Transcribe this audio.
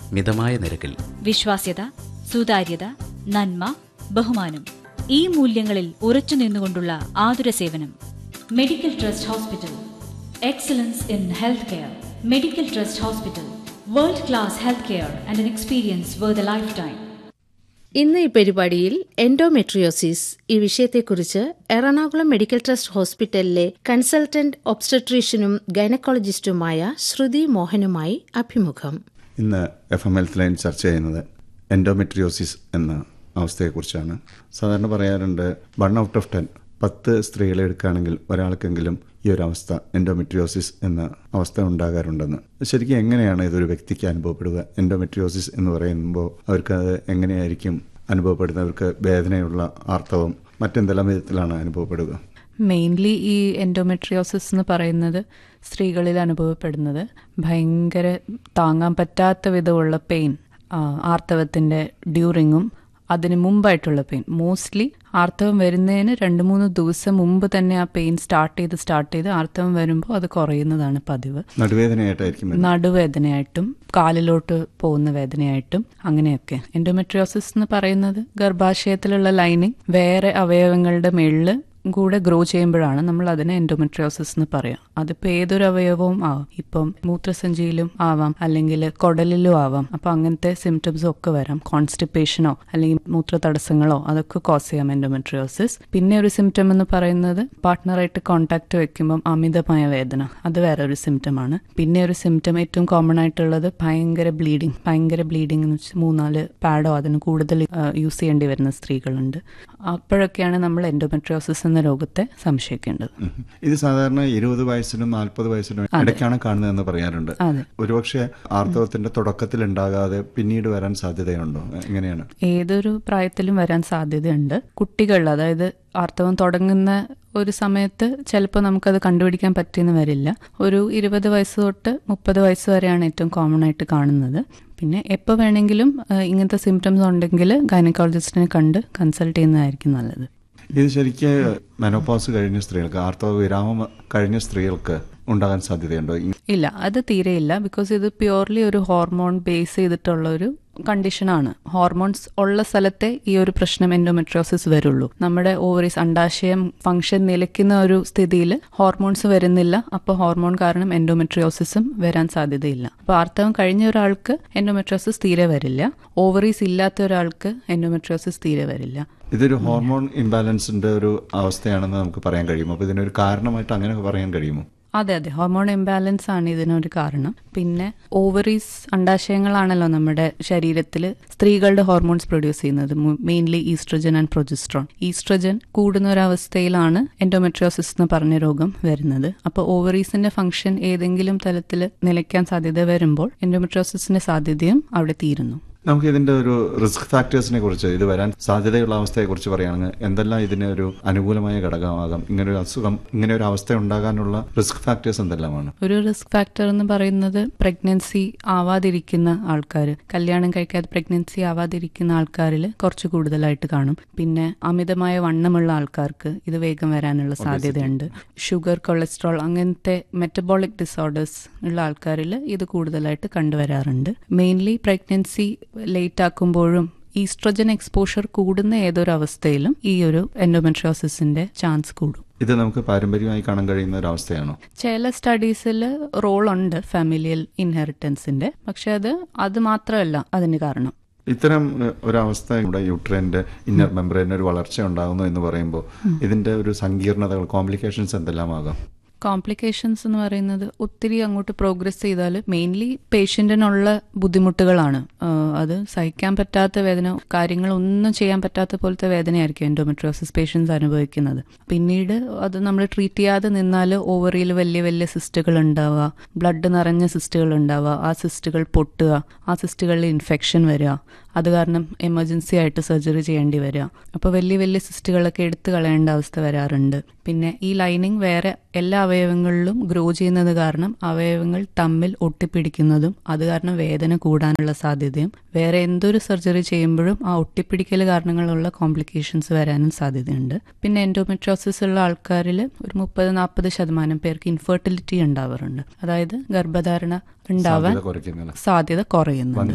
മിതമായ നിരക്കിൽ വിശ്വാസ്യത സുതാര്യത നന്മ ബഹുമാനം ഈ മൂല്യങ്ങളിൽ ഉറച്ചു നിന്നുകൊണ്ടുള്ള ആതുര സേവനം medical trust hospital excellence in health care medical trust hospital world class health care and an experience where the lifetime ഇന്ന് ഈ പരിപാടിയിൽ എൻഡോമെട്രിയോസിസ് ഈ വിഷയത്തെക്കുറിച്ച് എറണാകുളം മെഡിക്കൽ ട്രസ്റ്റ് ഹോസ്പിറ്റലിലെ കൺസൾട്ടന്റ് ഒബ്സ്റ്റട്രീഷ്യനും ഗൈനക്കോളജിസ്റ്റുമായ ശ്രുതി മോഹനുമായി അഭിമുഖം ഇന്ന് എഫ് എം ഹെൽത്ത് ലൈൻ ചർച്ച ചെയ്യുന്നത് എൻഡോമെട്രിയോസിസ് എന്ന അവസ്ഥയെക്കുറിച്ചാണ് സാധാരണ പറയാറുണ്ട് വൺ ഔട്ട് ഓഫ് ടെൻ പത്ത് സ്ത്രീകളെ എടുക്കുകയാണെങ്കിൽ ഒരാൾക്കെങ്കിലും ഈ ഒരു അവസ്ഥ എൻഡോമെട്രിയോസിസ് എന്ന അവസ്ഥ ഉണ്ടാകാറുണ്ടെന്ന് ശരിക്കും എങ്ങനെയാണ് ഇതൊരു വ്യക്തിക്ക് അനുഭവപ്പെടുക എൻഡോമെട്രിയോസിസ് എന്ന് പറയുമ്പോൾ അവർക്ക് അത് എങ്ങനെയായിരിക്കും അനുഭവപ്പെടുന്നത് അവർക്ക് വേദനയുള്ള ആർത്തവം മറ്റെന്തെല്ലാം വിധത്തിലാണ് അനുഭവപ്പെടുക മെയിൻലി ഈ എൻഡോമെട്രിയോസിസ് എന്ന് പറയുന്നത് സ്ത്രീകളിൽ അനുഭവപ്പെടുന്നത് ഭയങ്കര താങ്ങാൻ പറ്റാത്ത വിധമുള്ള പെയിൻ ആർത്തവത്തിൻ്റെ ഡ്യൂറിങ്ങും അതിന് മുമ്പായിട്ടുള്ള പെയിൻ മോസ്റ്റ്ലി ആർത്തവം വരുന്നതിന് രണ്ട് മൂന്ന് ദിവസം മുമ്പ് തന്നെ ആ പെയിൻ സ്റ്റാർട്ട് ചെയ്ത് സ്റ്റാർട്ട് ചെയ്ത് ആർത്തവം വരുമ്പോൾ അത് കുറയുന്നതാണ് പതിവ് നടുവേദനയായിട്ടായിരിക്കും വരുന്നത്. നടുവേദനയായിട്ടും കാലിലോട്ട് പോകുന്ന വേദനയായിട്ടും അങ്ങനെയൊക്കെ എൻഡോമെട്രിയോസിസ് എന്ന് പറയുന്നത് ഗർഭാശയത്തിലുള്ള ലൈനിങ് വേറെ അവയവങ്ങളുടെ മേളിൽ കൂടെ ഗ്രോ ചെയ്യുമ്പോഴാണ് നമ്മൾ അതിനെ എൻഡോമെട്രിയോസിസ് എന്ന് പറയാം അതിപ്പോൾ ഏതൊരു അവയവവും ആവാം ഇപ്പം മൂത്രസഞ്ചിയിലും ആവാം അല്ലെങ്കിൽ കുടലിലും ആവാം അപ്പോൾ അങ്ങനത്തെ സിംറ്റംസും ഒക്കെ വരാം കോൺസ്റ്റിപ്പേഷനോ അല്ലെങ്കിൽ മൂത്ര തടസ്സങ്ങളോ അതൊക്കെ കോസ് ചെയ്യാം എൻഡോമെട്രിയോസിസ് പിന്നെ ഒരു സിംറ്റം എന്ന് പറയുന്നത് പാർട്ട്ണറായിട്ട് കോൺടാക്ട് വെക്കുമ്പം അമിതമായ വേദന അത് വേറെ ഒരു സിംറ്റമാണ് പിന്നെ ഒരു സിംറ്റം ഏറ്റവും കോമൺ ആയിട്ടുള്ളത് ഭയങ്കര ബ്ലീഡിങ് ഭയങ്കര ബ്ലീഡിംഗ് എന്ന് വെച്ചാൽ മൂന്നാല് പാഡോ അതിന് കൂടുതൽ യൂസ് ചെയ്യേണ്ടി വരുന്ന സ്ത്രീകളുണ്ട് അപ്പോഴൊക്കെയാണ് നമ്മൾ എൻഡോമെട്രിയോസിസ് എന്ന രോഗത്തെ സംശയിക്കേണ്ടത് ഉം. ഇത് സാധാരണ ഇരുപത് വയസ്സിനും നാൽപ്പത് വയസ്സിനും ഇടയ്ക്കാണ് കാണുന്നതെന്ന് പറയാറുണ്ട് അതെ. ഒരുപക്ഷെ ആർത്തവത്തിന്റെ തുടക്കത്തിൽ ഉണ്ടാകാതെ പിന്നീട് വരാൻ സാധ്യതയുണ്ടോ എങ്ങനെയാണ് ഏതൊരു പ്രായത്തിലും വരാൻ സാധ്യതയുണ്ട് കുട്ടികൾ അതായത് ആർത്തവം തുടങ്ങുന്ന ഒരു സമയത്ത് ചിലപ്പോൾ നമുക്കത് കണ്ടുപിടിക്കാൻ പറ്റിയെന്ന് വരില്ല ഒരു ഇരുപത് വയസ്സ് തൊട്ട് മുപ്പത് വയസ്സ് വരെയാണ് ഏറ്റവും കോമൺ ആയിട്ട് കാണുന്നത് പിന്നെ എപ്പോൾ വേണമെങ്കിലും ആ, ഇങ്ങനത്തെ സിംറ്റംസ് ഉണ്ടെങ്കിൽ ഗൈനക്കോളജിസ്റ്റിനെ കണ്ട് കൺസൾട്ട് ചെയ്യുന്നതായിരിക്കും നല്ലത് ഇത് ശരിക്ക് മെനോപോസ് കഴിഞ്ഞ സ്ത്രീകൾക്ക് ആർത്തവ വിരാമം കഴിഞ്ഞ സ്ത്രീകൾക്ക് ഉണ്ടാകാൻ സാധ്യതയുണ്ടോ ഈ- ഇല്ല അത് തീരെയില്ല ബിക്കോസ് ഇത് പ്യുവർലി ഒരു ഹോർമോൺ ബേസ് ചെയ്തിട്ടുള്ള ഒരു കണ്ടീഷനാണ് ഹോർമോൺസ് ഉള്ള സ്ഥലത്തെ ഈ ഒരു പ്രശ്നം എൻഡോമെട്രോസിസ് വരുള്ളൂ നമ്മുടെ ഓവറീസ് അണ്ടാശയം ഫംഗ്ഷൻ നിലയ്ക്കുന്ന ഒരു സ്ഥിതിയിൽ ഹോർമോൺസ് വരുന്നില്ല അപ്പോൾ ഹോർമോൺ കാരണം എൻഡോമെട്രിയോസിസും വരാൻ സാധ്യതയില്ല അപ്പോൾ ആർത്തവം കഴിഞ്ഞ ഒരാൾക്ക് എൻഡോമെട്രോസിസ് തീരെ വരില്ല ഓവറീസ് ഇല്ലാത്ത ഒരാൾക്ക് എൻഡോമെട്രോസിസ് തീരെ വരില്ല ഇതൊരു ഹോർമോൺ ഇംബാലൻസിന്റെ ഒരു അവസ്ഥയാണെന്ന് നമുക്ക് പറയാൻ കഴിയുമോ അപ്പൊ ഇതിനൊരു കാരണമായിട്ട് അങ്ങനെ പറയാൻ കഴിയുമോ അതെ അതെ ഹോർമോൺ ഇംബാലൻസ് ആണ് ഇതിനൊരു കാരണം പിന്നെ ഓവറീസ് അണ്ടാശയങ്ങളാണല്ലോ നമ്മുടെ ശരീരത്തിൽ സ്ത്രീകളുടെ ഹോർമോൺസ് പ്രൊഡ്യൂസ് ചെയ്യുന്നത് mainly estrogen and progesterone estrogen കൂടുന്ന ഒരവസ്ഥയിലാണ് എൻഡോമെട്രിയോസിസ് എന്ന് പറഞ്ഞ രോഗം വരുന്നത് അപ്പോൾ ഓവറീസിന്റെ ഫംഗ്ഷൻ ഏതെങ്കിലും തലത്തിൽ നിലയ്ക്കാൻ സാധ്യത വരുമ്പോൾ എൻഡോമെട്രിയോസിസിന്റെ സാധ്യതയും അവിടെ തീരുന്നു നമുക്ക് ഇതിന്റെ ഒരു റിസ്ക് ഫാക്ടേഴ്സിനെ കുറിച്ച് ഇത് വരാൻ സാധ്യതയുള്ള അവസ്ഥയെ കുറിച്ച് പറയുകയാണെങ്കിൽ എന്തെല്ലാം ഇതിന് ഒരു അനുകൂലമായ ഘടകമാകാം ഇങ്ങനെ ഒരു അസുഖം ഇങ്ങനെ ഒരു അവസ്ഥ ഉണ്ടാകാനുള്ള റിസ്ക് ഫാക്ടേഴ്സ് എന്തെല്ലാമാണ് ഒരു റിസ്ക് ഫാക്ടർ എന്ന് പറയുന്നത് പ്രഗ്നൻസി ആവാതിരിക്കുന്ന ആൾക്കാർ കല്യാണം കഴിക്കാതെ പ്രഗ്നൻസി ആവാതിരിക്കുന്ന ആൾക്കാരിൽ കുറച്ച് കൂടുതലായിട്ട് കാണും പിന്നെ അമിതമായ വണ്ണമുള്ള ആൾക്കാർക്ക് ഇത് വേഗം വരാനുള്ള സാധ്യതയുണ്ട് ഷുഗർ കൊളസ്ട്രോൾ അങ്ങനത്തെ മെറ്റബോളിക് ഡിസോർഡേഴ്സ് ഉള്ള ആൾക്കാരിൽ ഇത് കൂടുതലായിട്ട് കണ്ടുവരാറുണ്ട് മെയിൻലി പ്രഗ്നൻസി ലേറ്റ് ആക്കുമ്പോഴും ഈസ്ട്രജൻ എക്സ്പോഷർ കൂടുന്ന ഏതൊരു അവസ്ഥയിലും ഈ ഒരു എൻഡോമെട്രോസിസിന്റെ ചാൻസ് കൂടും ഇത് നമുക്ക് പാരമ്പര്യമായി കാണാൻ കഴിയുന്ന ഒരു അവസ്ഥയാണോ ചില സ്റ്റഡീസിൽ റോൾ ഉണ്ട് ഫാമിലിയൽ ഇൻഹെറിറ്റൻസിന്റെ പക്ഷെ അത് അത് മാത്രമല്ല അതിന് കാരണം ഇത്തരം ഏഹ്, ഒരവസ്ഥ ഇവിടെ യൂട്രൈൻ്റെ ഇന്നർ മെമ്പറൈന് ഒരു വളർച്ച ഉണ്ടാകുന്നു എന്ന് പറയുമ്പോൾ ഇതിന്റെ ഒരു സങ്കീർണതകൾ കോംപ്ലിക്കേഷൻസ് എന്തെല്ലാമാകാം കോംപ്ലിക്കേഷൻസ് എന്ന് പറയുന്നത് ഒത്തിരി അങ്ങോട്ട് പ്രോഗ്രസ് ചെയ്താൽ മെയിൻലി പേഷ്യൻറ്റിനുള്ള ബുദ്ധിമുട്ടുകളാണ് ആഹ് അത് സഹിക്കാൻ പറ്റാത്ത വേദന കാര്യങ്ങളൊന്നും ചെയ്യാൻ പറ്റാത്ത പോലത്തെ വേദനയായിരിക്കും എൻഡോമെട്രോസിസ് പേഷ്യൻസ് അനുഭവിക്കുന്നത് പിന്നീട് അത് നമ്മൾ ട്രീറ്റ് ചെയ്യാതെ നിന്നാൽ ഓവറിയിൽ വലിയ വലിയ സിസ്റ്റുകൾ ഉണ്ടാവുക ബ്ലഡ് നിറഞ്ഞ സിസ്റ്റുകൾ ഉണ്ടാവുക ആ സിസ്റ്റുകൾ പൊട്ടുക ആ സിസ്റ്റുകളിൽ ഇൻഫെക്ഷൻ വരിക അത് കാരണം എമർജൻസി ആയിട്ട് സർജറി ചെയ്യേണ്ടി വരിക അപ്പോൾ വലിയ വലിയ സിസ്റ്റുകളൊക്കെ എടുത്തു കളയേണ്ട അവസ്ഥ വരാറുണ്ട് പിന്നെ ഈ ലൈനിങ് വേറെ എല്ലാ അവയവങ്ങളിലും ഗ്രോ ചെയ്യുന്നത് കാരണം അവയവങ്ങൾ തമ്മിൽ ഒട്ടിപ്പിടിക്കുന്നതും അത് കാരണം വേദന കൂടാനുള്ള സാധ്യതയും വേറെ എന്തൊരു സർജറി ചെയ്യുമ്പോഴും ആ ഒട്ടിപ്പിടിക്കൽ കാരണങ്ങളുള്ള കോംപ്ലിക്കേഷൻസ് വരാനും സാധ്യതയുണ്ട് പിന്നെ എൻഡോമെട്രോസിസ് ഉള്ള ആൾക്കാരിൽ ഒരു മുപ്പത് നാൽപ്പത് ശതമാനം പേർക്ക് ഇൻഫെർട്ടിലിറ്റി ഉണ്ടാവാറുണ്ട് അതായത് ഗർഭധാരണ ഉണ്ടാവാൻ സാധ്യത കുറയ്ക്കുന്നില്ല സാധ്യത കുറയുന്നുണ്ട്